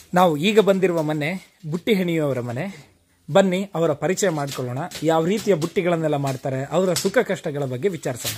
ನಾವು ಈಗ ಬಂದಿರುವ ಮನೆ ಬುಟ್ಟಿ ಹೆಣಿಯುವವರ ಮನೆ ಬನ್ನಿ ಅವರ ಪರಿಚಯ ಮಾಡ್ಕೊಳ್ಳೋಣ ಯಾವ ರೀತಿಯ ಬುಟ್ಟಿಗಳನ್ನೆಲ್ಲ ಮಾಡ್ತಾರೆ ಅವರ ಸುಖ ಕಷ್ಟಗಳ ಬಗ್ಗೆ ವಿಚಾರಿಸೋಣ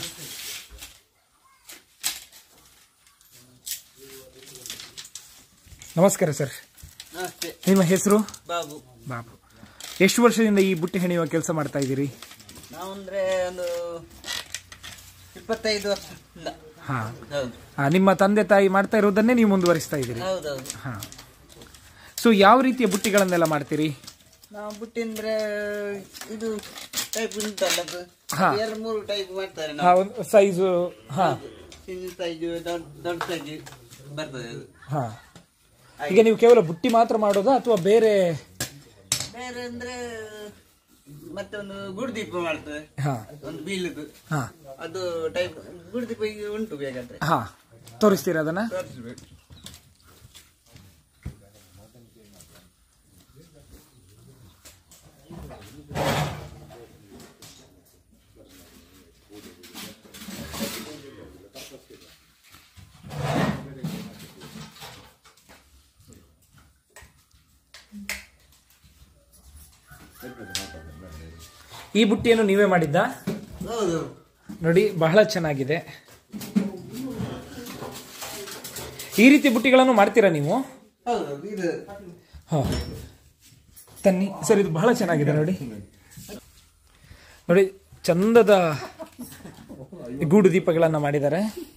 ನಮಸ್ಕಾರ ಸರ್ ನಮಸ್ತೆ ನಿಮ್ಮ ಹೆಸರು ಬಾಬು ಬಾಬು ಎಷ್ಟು ವರ್ಷದಿಂದ ಈ ಬುಟ್ಟಿ ಹೆಣಿಯುವ ಕೆಲಸ ಮಾಡ್ತಾ ಇದ್ದೀರಿ ನಾವಂದ್ರೆ ಒಂದು ಇಪ್ಪತ್ತೈದು ವರ್ಷದಿಂದ ಹಾ ಹೌದು ಆ, ನಿಮ್ಮ ತಂದೆ ತಾಯಿ ಮಾಡ್ತಾ ಇರೋದನ್ನೇ ನೀವು ಮುಂದುವರಿಸ್ತಾ ಇದ್ದೀರಿ ಹೌದೌದು ಹಾ ಸೊ ಯಾವ ರೀತಿಯ ಬುಟ್ಟಿಗಳನ್ನೆಲ್ಲ ಮಾಡ್ತೀರಿ ನಾವು ಬಿಟ್ಟಿಂದ್ರೆ ಇದು ಟೈಪ್ ಉಂಟಲ್ಲ ಅದು ಹಾ. ಎರಡು ಮೂರು ಟೈಪ್ ಮಾಡ್ತಾರೆ ಹಾ ನಾವು ಒಂದು ಸೈಜು ಹಾ ಚಿನ್ನ ಸೈಜು ದೊಡ್ಡ ದೊಡ್ಡ ಸೈಜು ಬರ್ತದೆ ಅದು ಹಾ ಈಗ ನೀವು ಕೇವಲ ಬುಟ್ಟಿ ಮಾತ್ರ ಮಾಡೋದಾ ಅಥವಾ ಬೇರೆ ಬೇರೆ ಅಂದ್ರೆ ಮತ್ತೆ ಒಂದು ಗುಡ್ದೀಪ ಮಾಡ್ತದೆ ಹಾ ಒಂದು ಬೀಳುದು ಹಾ ಅದು ಟೈಪ್ ಗುಡ್ದೀಪ ಈಗ ಉಂಟು ಬೇಕಾದ್ರೆ ಹಾ ತೋರಿಸ್ತೀರಾ ಅದನ್ನ ತೋರಿಸ್ಬೇಕು ಈ ಬುಟ್ಟಿಯನ್ನು ನೀವೇ ಮಾಡಿದ್ದ ಹೌದು ನೋಡಿ ಬಹಳ ಚೆನ್ನಾಗಿದೆ ಈ ರೀತಿ ಬುಟ್ಟಿಗಳನ್ನು ಮಾಡ್ತೀರಾ ನೀವು ಹೌದು ಇದು ಹಾ ತನ್ನಿ ಸರ್ ಇದು ಬಹಳ ಚೆನ್ನಾಗಿದೆ ನೋಡಿ ನೋಡಿ ಚಂದದ ಗೂಡು ದೀಪಗಳನ್ನ ಮಾಡಿದ್ದಾರೆ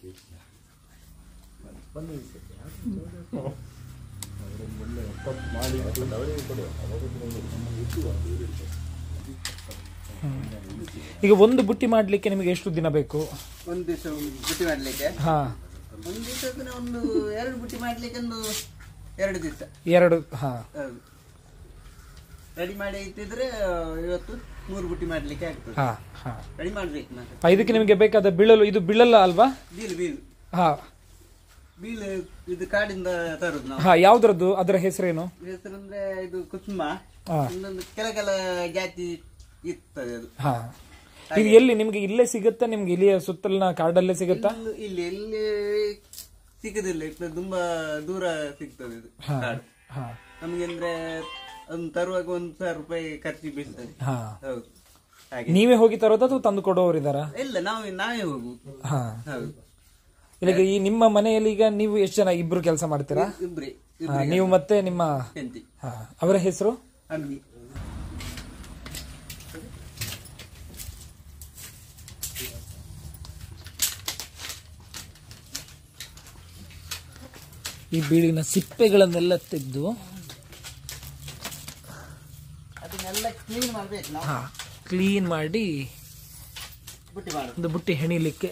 ಹ್ಮ್. ಈಗ ಒಂದು ಬುಟ್ಟಿ ಮಾಡ್ಲಿಕ್ಕೆ ನಿಮಗೆ ಎಷ್ಟು ದಿನ ಬೇಕು ಒಂದು ದಿವಸ ಬುಟ್ಟಿ ಮಾಡ್ಲಿಕ್ಕೆ ಹಾ ಒಂದು ದಿವಸ ಒಂದು ಎರಡು ಬುಟ್ಟಿ ಮಾಡ್ಲಿಕ್ಕೆ ಒಂದು ಎರಡು ದಿವಸ ಎರಡು ಹಾ ಹೌದು ರೆಡಿ ಮಾಡಿ ಇಟ್ಟಿದ್ರೆ ಆ, ಇವತ್ತು ಮೂರು ಬುಟ್ಟಿ ಮಾಡ್ಲಿಕ್ಕೆ ಆಗ್ತದೆ ಹಾ ಹಾ ರೆಡಿ ಮಾಡ್ಬೇಕು ನಾನು ಆ, ಇದಕ್ಕೆ ನಿಮಗೆ ಬೇಕಾದ ಬೀಳಲು ಇದು ಬೀಳಲ್ಲ ಅಲ್ವಾ ಬೀಲು ಬೀಲು ಹಾ ಬೀಲು ಇದು ಕಾಡಿಂದ ತರುದು ನಾವು ಹಾ ಯಾವ್ದ್ರದ್ದು ಅದರ ಹೆಸರೇನು ಹೆಸರಂದ್ರೆ ಇದು ಕುಸುಮ ಹಾ ಇನ್ನೊಂದು ಕೆಲ ಕೆಲ ಜಾತಿ ಇರ್ತದೆ ಅದು ಹಾ ಇದು ಎಲ್ಲಿ ನಿಮ್ಗೆ ಇಲ್ಲೇ ಸಿಗುತ್ತಾ ನಿಮ್ಗೆ ಇಲ್ಲಿಯ ಸುತ್ತಲಿನ ಕಾಡಲ್ಲೇ ಸಿಗುತ್ತಾ ಇನ್ನು ಇಲ್ಲಿ ಎಲ್ಲಿ ಸಿಗುದಿಲ್ಲ ಇತ್ತು ತುಂಬಾ ದೂರ ಸಿಗ್ತದೆ ಇದು ಹಾ ಕಾಡು ಹಾ ನಮ್ಗೆ ಅಂದ್ರೆ ಒಂದು ತರುವಾಗ ಒಂದು ಸಾವಿರ ರೂಪಾಯಿ ಖರ್ಚು ಬೀಳ್ತದೆ ಹಾ ಹೌದು ಹಾಗೆ ನೀವೇ ಹೋಗಿ ತರೋದಾ ಅಥವಾ ತಂದು ಕೊಡೋರಿದಾರ ಇಲ್ಲ ನಾವೇ ನಾವೇ ಹೋಗು ಹಾ ಹೌದು ಈಗ ಈ ನಿಮ್ಮ ಮನೆಯಲ್ಲಿ ಈಗ ನೀವು ಎಷ್ಟು ಜನ ಇಬ್ರು ಕೆಲಸ ಮಾಡ್ತೀರಾ ಇಬ್ರಿ ಹಾ, ನೀವು ಮತ್ತೆ ನಿಮ್ಮ ಹೆಂಡತಿ ಹಾ, ಅವರ ಹೆಸರು ಅಂಗಿ ಈ ಬೀಳಿನ ಸಿಪ್ಪೆಗಳನ್ನೆಲ್ಲ ತೆಗೆದು ಅದನ್ನೆಲ್ಲ ಕ್ಲೀನ್ ಮಾಡ್ಬೇಕು ನಾವು ಹಾ ಕ್ಲೀನ್ ಮಾಡಿ ಬುಟ್ಟಿ ಮಾಡೋದು ಒಂದು ಬುಟ್ಟಿ ಹೆಣಿಲಿಕ್ಕೆ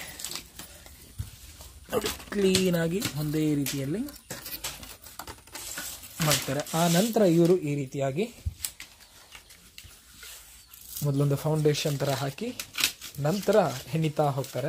ನೋಡಿ ಕ್ಲೀನ್ ಆಗಿ ಒಂದೇ ರೀತಿಯಲ್ಲಿ ಮಾಡ್ತಾರೆ ಆ ನಂತರ ಇವರು ಈ ರೀತಿಯಾಗಿ ಮೊದಲೊಂದು ಫೌಂಡೇಶನ್ ತರ ಹಾಕಿ ನಂತರ ಹೆಣಿತಾ ಹೋಗ್ತಾರೆ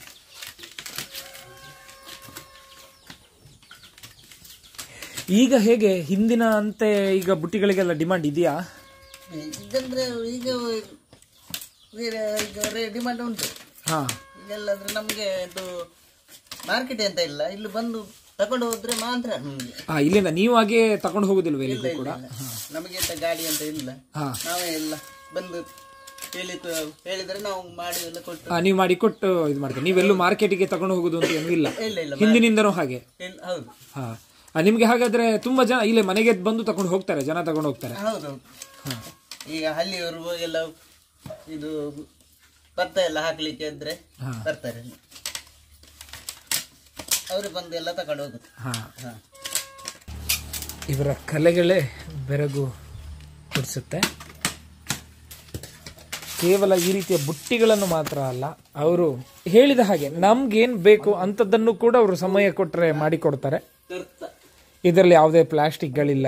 ಈಗ ಹೇಗೆ ಹಿಂದಿನ ಅಂತೆ ಈಗ ಬುಟ್ಟಿಗಳಿಗೆಲ್ಲ ಡಿಮಾಂಡ್ ಇದೆಯಾ ಈಗಂದ್ರೆ ಈಗ ಬೇರೆ ಈಗ ಡಿಮಾಂಡ್ ಉಂಟು ಹಾ ಈಗೆಲ್ಲಾದ್ರೆ ನಮ್ಗೆ ಇದು ಮಾರ್ಕೆಟ್ ಅಂತ ಇಲ್ಲ ಇಲ್ಲಿ ಬಂದು ತಕೊಂಡು ಹೋದ್ರೆ ಮಾತ್ರ ನಮ್ಗೆ ಆ, ಇಲ್ಲಿಂದ ನೀವು ಹಾಗೆ ತಗೊಂಡು ಹೋಗುದಿಲ್ವೇ ಇಲ್ಲ ಇಲ್ಲಿಗೂ ಇಲ್ಲ ಕೂಡ ಇಲ್ಲ. ನಮಗೆ ಅಂತ ಗಾಡಿ ಅಂತ ಇಲ್ಲ ಹಾ ನಾವೇ ಎಲ್ಲ ಬಂದು ಹೇಳಿ ಹೇಳಿದ್ರೆ ನಾವು ಮಾಡಿ ಎಲ್ಲ ಕೊಟ್ಟು ಆ, ನೀವು ಮಾಡಿ ಕೊಟ್ಟು ಇದು ಮಾಡ್ತೀರಿ ನೀವೆಲ್ಲೂ ಮಾರ್ಕೆಟಿಗೆ ತಗೊಂಡು ಹೋಗುದು ಅಂತ ಏನೂ ಇಲ್ಲ ಇಲ್ಲ ಇಲ್ಲ ಹಿಂದಿನಿಂದನೂ ಹಾಗೆ ಇಲ್ಲ ಹೌದು ಹಾ ಆ, ನಿಮ್ಗೆ ಹಾಗಾದ್ರೆ ತುಂಬಾ ಜನ ಇಲ್ಲೇ ಮನೆಗೆ ಬಂದು ತಗೊಂಡು ಹೋಗ್ತಾರೆ ಜನ ತಗೊಂಡು ಹೋಗ್ತಾರೆ ಹೌದೌದು ಈಗ ಹಳ್ಳಿಯವರು ಎಲ್ಲ ಇದು ಭತ್ತ ಎಲ್ಲ ಹಾಕ್ಲಿಕ್ಕೆ ಇದ್ರೆ ಹಾ. ಬರ್ತಾರೆ ಅವರು ಬಂದು ಎಲ್ಲ ತಕೊಂಡು ಹೋಗುದು ಹಾ ಹಾ ಇವರ ಕಲೆಗಳೇ ಬೆರಗು ಕೊಡಿಸುತ್ತೆ ಕೇವಲ ಈ ರೀತಿಯ ಬುಟ್ಟಿಗಳನ್ನು ಮಾತ್ರ ಅಲ್ಲ ಅವರು ಹೇಳಿದ ಹಾಗೆ ನಮ್ಗೇನ್ ಬೇಕು ಅಂತದನ್ನು ಕೂಡ ಅವರು ಸಮಯ ಕೊಟ್ಟರೆ ಮಾಡಿಕೊಡ್ತಾರೆ ತರ್ತ ಇದರಲ್ಲಿ ಯಾವುದೇ ಪ್ಲಾಸ್ಟಿಕ್ಗಳಿಲ್ಲ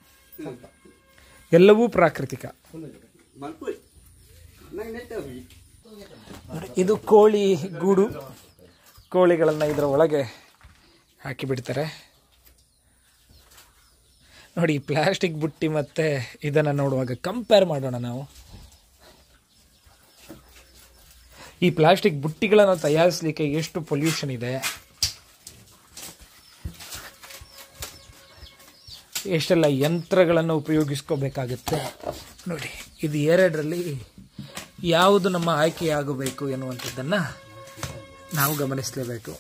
ಎಲ್ಲವೂ ಪ್ರಾಕೃತಿಕ ಮಲ್ಪುರಿ ನಂಗೆ ನೆಟ್ಟೆ ಹೋಗಿ ನೋಡಿ, ಇದು ಕೋಳಿ ಗೂಡು ಕೋಳಿಗಳನ್ನ ಇದರ ಒಳಗೆ ಹಾಕಿ ಬಿಡ್ತಾರೆ ನೋಡಿ ಪ್ಲಾಸ್ಟಿಕ್ ಬುಟ್ಟಿ ಮತ್ತೆ ಇದನ್ನ ನೋಡುವಾಗ ಕಂಪೇರ್ ಮಾಡೋಣ ನಾವು ಈ ಪ್ಲಾಸ್ಟಿಕ್ ಬುಟ್ಟಿಗಳನ್ನು ತಯಾರಿಸಲಿಕ್ಕೆ ಎಷ್ಟು ಪೊಲ್ಯೂಷನ್ ಇದೆ ಎಷ್ಟೆಲ್ಲ ಯಂತ್ರಗಳನ್ನು ಉಪಯೋಗಿಸ್ಕೋಬೇಕಾಗುತ್ತೆ ನೋಡಿ ಇದು ಎರಡರಲ್ಲಿ ಯಾವುದು ನಮ್ಮ ಆಯ್ಕೆಯಾಗಬೇಕು ಎನ್ನುವಂಥದ್ದನ್ನು ನಾವು ಗಮನಿಸಲೇಬೇಕು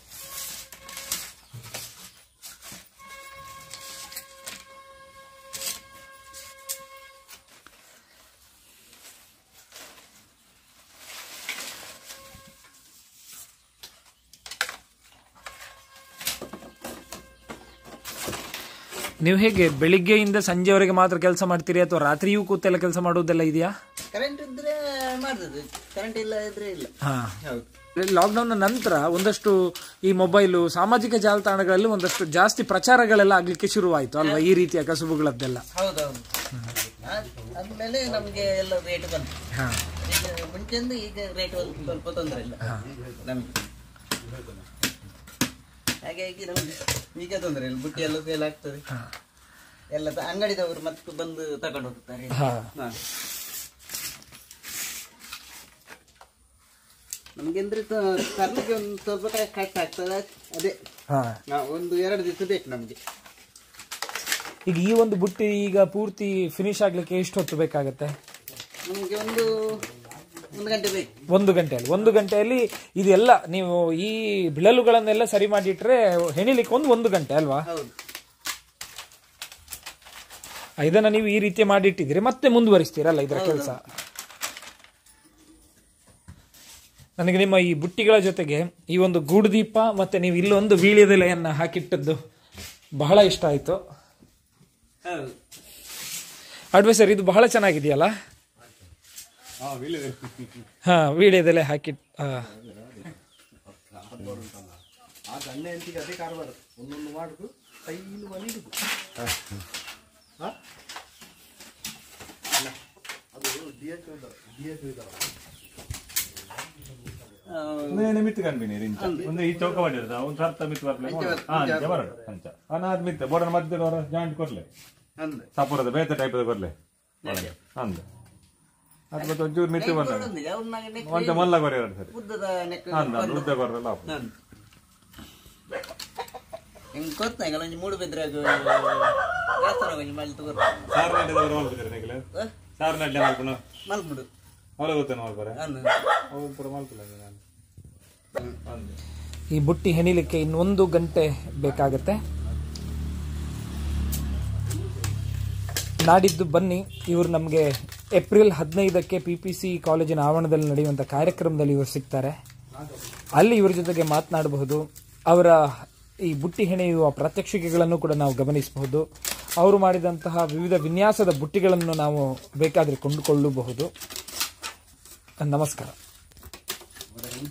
ನೀವು ಹೇಗೆ ಬೆಳಿಗ್ಗೆಯಿಂದ ಸಂಜೆವರೆಗೆ ಮಾತ್ರ ಕೆಲಸ ಮಾಡ್ತೀರಿ ಅಥವಾ ರಾತ್ರಿಯೂ ಕೂತೆಲ್ಲ ಕೆಲಸ ಮಾಡುವುದೆಲ್ಲ ಇದೆಯಾ ಕರೆಂಟ್ ಇದ್ರೆ ಮಾಡ್ತದೆ ಕರೆಂಟ್ ಇಲ್ಲ ಇದ್ರೆ ಇಲ್ಲ ಹಾ ಹೌದು ಲಾಕ್ಡೌನ್ ನಂತರ ಒಂದಷ್ಟು ಈ ಮೊಬೈಲು ಸಾಮಾಜಿಕ ಜಾಲತಾಣಗಳಲ್ಲಿ ಒಂದಷ್ಟು ಜಾಸ್ತಿ ಪ್ರಚಾರಗಳೆಲ್ಲ ಆಗ್ಲಿಕ್ಕೆ ಶುರುವಾಯಿತು ಅಲ್ವಾ ಈ ರೀತಿಯ ಕಸುಬುಗಳದ್ದೆಲ್ಲ ಹೌದೌದು ಆದ್ಮೇಲೆ ನಮ್ಗೆ ಎಲ್ಲ ರೇಟ್ ಬಂತು ಹಾ ಈಗ ಮುಂಚೆಂದು ಈಗ ರೇಟ್ ಸ್ವಲ್ಪ ತೊಂದರೆ ಇಲ್ಲ ನಮ್ಗೆ ಹಾಗಾಗಿ ನಮ್ಗೆ ಈಗ ತೊಂದರೆ ಇಲ್ಲ ಬುಟ್ಟಿ ಎಲ್ಲ ಸೇಲ್ ಆಗ್ತದೆ ಎಲ್ಲ ತ- ಅಂಗಡಿದವರು ಮತ್ತೆ ಬಂದು ತಗೊಂಡು ಹೋಗ್ತಾರೆ ಹಾ ಹಾ. ನಮ್ಗೆ ಅಂದ್ರೆ ತ- ತರ್ಲಿಕ್ಕೆ ಒಂದು ಸ್ವಲ್ಪ ಕ- ಕಷ್ಟ ಆಗ್ತದೆ ಅದೇ ಹಾ ಹಾ, ಒಂದು ಎರಡು ದಿವಸ ಬೇಕು ನಮ್ಗೆ ಈಗ ಈ ಒಂದು ಬುಟ್ಟಿ ಈಗ ಪೂರ್ತಿ ಫಿನಿಶ್ ಆಗ್ಲಿಕ್ಕೆ ಎಷ್ಟು ಹೊತ್ತು ಬೇಕಾಗತ್ತೆ ನಮ್ಗೆ ಒಂದು ಒಂದು ಗಂಟೆ ಬೇಕು ಒಂದು ಗಂಟೆಯಲ್ಲಿ ಒಂದು ಗಂಟೆಯಲ್ಲಿ ಇದೆಲ್ಲ ನೀವು ಈ ಬಿಳಲುಗಳನ್ನೆಲ್ಲ ಸರಿ ಮಾಡಿಟ್ರೆ ಹೆಣಿಲಿಕ್ಕೆ ಒಂದು ಒಂದು ಗಂಟೆ ಅಲ್ವಾ ಹೌದು ಇದನ್ನ ನೀವು ಈ ರೀತಿ ಮಾಡಿಟ್ಟಿದ್ದೀರಿ ಮತ್ತೆ ಮುಂದುವರಿಸ್ತೀರಲ್ಲ ಇದರ ಕೆಲಸ ನನಗೆ ನಿಮ್ಮ ಈ ಬುಟ್ಟಿಗಳ ಜೊತೆಗೆ ಈ ಒಂದು ಗೂಡುದೀಪ ಮತ್ತೆ ನೀವು ಇಲ್ಲೊಂದು ವೀಳ್ಯದೆಲೆಯನ್ನ ಹಾಕಿಟ್ಟದ್ದು ಬಹಳ ಇಷ್ಟ ಆಯ್ತು ಹೌದು ಅಡ್ವೈಸರ್ ಇದು ಬಹಳ ಚೆನ್ನಾಗಿದೆಯಲ್ಲ ಹಾ ವೀಳ್ಯದೆಲೆ ಹಾಕಿ ಹಾ. ಆ, ಒಂದು ಮಿತ್ತು ಕಣ್ಬಿನಿ ರಿಂಚ ಒಂದು ಈ ಚೌಕ ಮಾಡಿರೋದು ಒಂದು ಸರ್ತ ಮಿತ್ತು ಬರ್ಲೆ ಹಾ ಅಂಚ ಬರಡು ಅಂಚ ಅನಾದ್ ಮಿತ್ತು ಬೋರ್ಡನ ಮಧ್ಯೆ ಜಾಯಿಂಟ್ ಕೊರ್ಲೆ ಅಂದೆ ಸಪುರದ ಬೇತೆ ಟೈಪ್ ಕೊರ್ಲೆ ಅಂದ ಅದ್ ಮತ್ತೆ ಒಂಚೂರು ಮಿತ್ತು ಬಂದ ಒಂದು ಅವ್ರ ಮಗ ನೆಕ್ ಒಂಚ ಮಲ್ಲ ಕೊರಿಯೋರು ಸರಿ ಉದ್ದದ ನೆಕ್ ಅಂದ ಅಂದ ಉದ್ದ ಕೊರಲ್ಲ ಅಂದೆ. ಹಿಂಗ್ ಗೊತ್ತಾಗಲ್ಲ ಒಂಜಿ ಮೂಡು ಬೆದ್ರಾಗ ದೇವಸ್ಥಾನ ಒಂಜಿ ಮಾಡಿ ತಗೋರು ಸಾರ್ ನಡ್ಡೆ ಮಲ್ಪಿದ್ರೆ ನೆಗ್ಲೆ ಸಾರ್ ನಡ್ಲೆ ಮಲ್ಪುಣ ಮಲ್ಬಿಡು ಅವಳ ಗೊತ್ತೇನು ಮಲ್ಪರ ಅಂದೆ. ಅವ್ರು ಪುರ ಮಲ್ಪಿಲ್ಲ ನಾನು ಅಂದ ಈ ಬುಟ್ಟಿ ಹೆಣಿಲಿಕ್ಕೆ ಇನ್ನೊಂದು ಗಂಟೆ ಬೇಕಾಗತ್ತೆ ನಾಡಿದ್ದು ಬನ್ನಿ ಇವರು ನಮಗೆ ಏಪ್ರಿಲ್ ಹದಿನೈದಕ್ಕೆ ಪಿ ಪಿ ಸಿ ಕಾಲೇಜಿನ ಆವರಣದಲ್ಲಿ ನಡೆಯುವಂಥ ಕಾರ್ಯಕ್ರಮದಲ್ಲಿ ಇವರು ಸಿಗ್ತಾರೆ ಅಲ್ಲಿ ಇವ್ರ ಜೊತೆಗೆ ಮಾತನಾಡಬಹುದು ಅವರ ಈ ಬುಟ್ಟಿ ಹೆಣೆಯುವ ಪ್ರಾತ್ಯಕ್ಷಿಕೆಗಳನ್ನು ಕೂಡ ನಾವು ಗಮನಿಸಬಹುದು ಅವರು ಮಾಡಿದಂತಹ ವಿವಿಧ ವಿನ್ಯಾಸದ ಬುಟ್ಟಿಗಳನ್ನು ನಾವು ಬೇಕಾದರೆ ಕೊಂಡುಕೊಳ್ಳಬಹುದು ನಮಸ್ಕಾರ